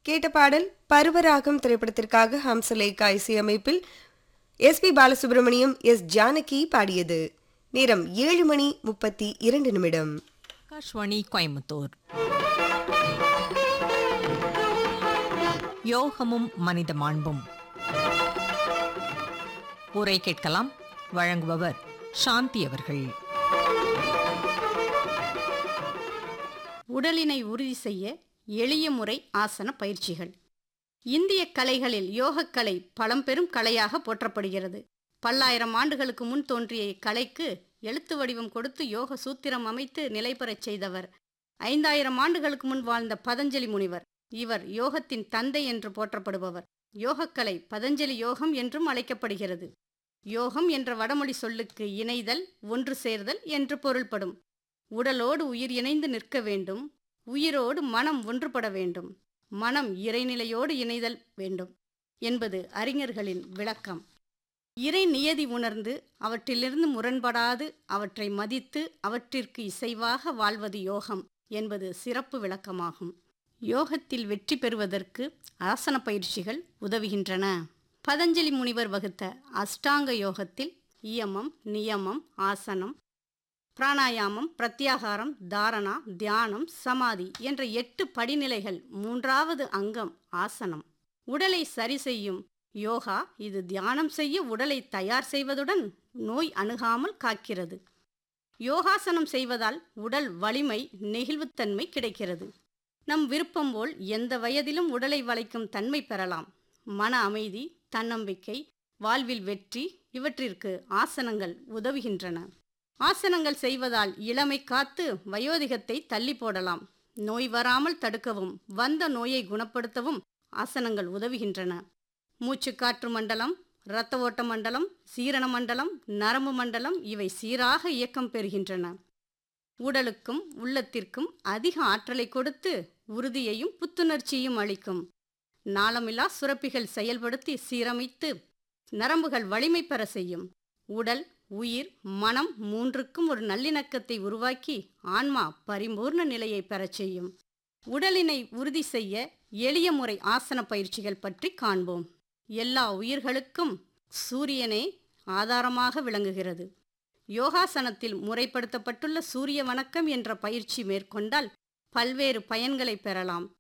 கேட்ட பாடல் பருவராகம் திரைப்படத்திற்காக ஹம்சலேகா இசையமைப்பில் S P Balasubrahmanyam S Janaki பாடியது நேரம் ஏழு மணி முப்பத்தி இரண்டு நிமிடம் ஆகாஷ்வாணி கோயம்புத்தூர் யோகமும் மனித மாண்பும் உரை கேட்கலாம் வழங்குபவர் சாந்தி அவர்கள் உடலினை உறுதி செய்ய எளிய முறை ஆசன பயிற்சிகள் இந்திய கலைகளில் யோகக்கலை பழம்பெரும் கலையாக போற்றப்படுகிறது பல்லாயிரம் ஆண்டுகளுக்கு முன் தோன்றிய இக்கலைக்கு எழுத்து வடிவம் கொடுத்து யோக சூத்திரம் அமைத்து நிலை பெறச் செய்தவர் ஐந்தாயிரம் ஆண்டுகளுக்கு முன் வாழ்ந்த பதஞ்சலி முனிவர் இவர் யோகத்தின் தந்தை என்று போற்றப்படுபவர் யோகக்கலை பதஞ்சலி யோகம் என்றும் அழைக்கப்படுகிறது யோகம் என்ற வடமொழி சொல்லுக்கு இணைதல் ஒன்று சேர்தல் என்று பொருள்படும் உடலோடு உயிர் இணைந்து நிற்க வேண்டும் உயிரோடு மனம் ஒன்றுபட வேண்டும் மனம் இறைநிலையோடு இணைதல் வேண்டும் என்பது அறிஞர்களின் விளக்கம் இறை நியதி உணர்ந்து அவற்றிலிருந்து முரண்படாது அவற்றை மதித்து அவற்றிற்கு இசைவாக வாழ்வது யோகம் என்பது சிறப்பு விளக்கமாகும் யோகத்தில் வெற்றி பெறுவதற்கு ஆசன பயிற்சிகள் உதவுகின்றன பதஞ்சலி முனிவர் வகுத்த அஷ்டாங்க யோகத்தில் இயமம் நியமம் ஆசனம் பிராணாயாமம் பிரத்யாகாரம் தாரணா தியானம் சமாதி என்ற எட்டு படிநிலைகள் மூன்றாவது அங்கம் ஆசனம் உடலை சரி செய்யும் யோகா இது தியானம் செய்ய உடலை தயார் செய்வதுடன் நோய் அணுகாமல் காக்கிறது யோகாசனம் செய்வதால் உடல் வலிமை நெகிழ்வுத்தன்மை கிடைக்கிறது நம் விருப்பம் போல் எந்த வயதிலும் உடலை வளைக்கும் தன்மை பெறலாம் மன அமைதி தன்னம்பிக்கை வாழ்வில் வெற்றி இவற்றிற்கு ஆசனங்கள் உதவுகின்றன ஆசனங்கள் செய்வதால் இளமை காத்து வயோதிகத்தை தள்ளி போடலாம் நோய் வராமல் தடுக்கவும் வந்த நோயை குணப்படுத்தவும் ஆசனங்கள் உதவுகின்றன மூச்சுக்காற்று மண்டலம் இரத்த ஓட்ட மண்டலம் சீரண மண்டலம் நரம்பு மண்டலம் இவை சீராக இயக்கம் பெறுகின்றன உடலுக்கும் உள்ளத்திற்கும் அதிக ஆற்றலை கொடுத்து உறுதியையும் புத்துணர்ச்சியும் அளிக்கும் நாளமில்லா சுரப்பிகள் செயல்படுத்தி சீரமைத்து நரம்புகள் வலிமை பெற செய்யும் உடல் உயிர் மனம் மூன்றுக்கும் ஒரு நல்லிணக்கத்தை உருவாக்கி ஆன்மா பரிபூர்ண நிலையை பெறச் செய்யும் உடலினை உறுதி செய்ய எளிய முறை ஆசன பயிற்சிகள் பற்றி காண்போம் எல்லா உயிர்களுக்கும் சூரியனே ஆதாரமாக விளங்குகிறது யோகாசனத்தில் முறைப்படுத்தப்பட்டுள்ள சூரிய வணக்கம் என்ற பயிற்சி மேற்கொண்டால் பல்வேறு பயன்களை பெறலாம்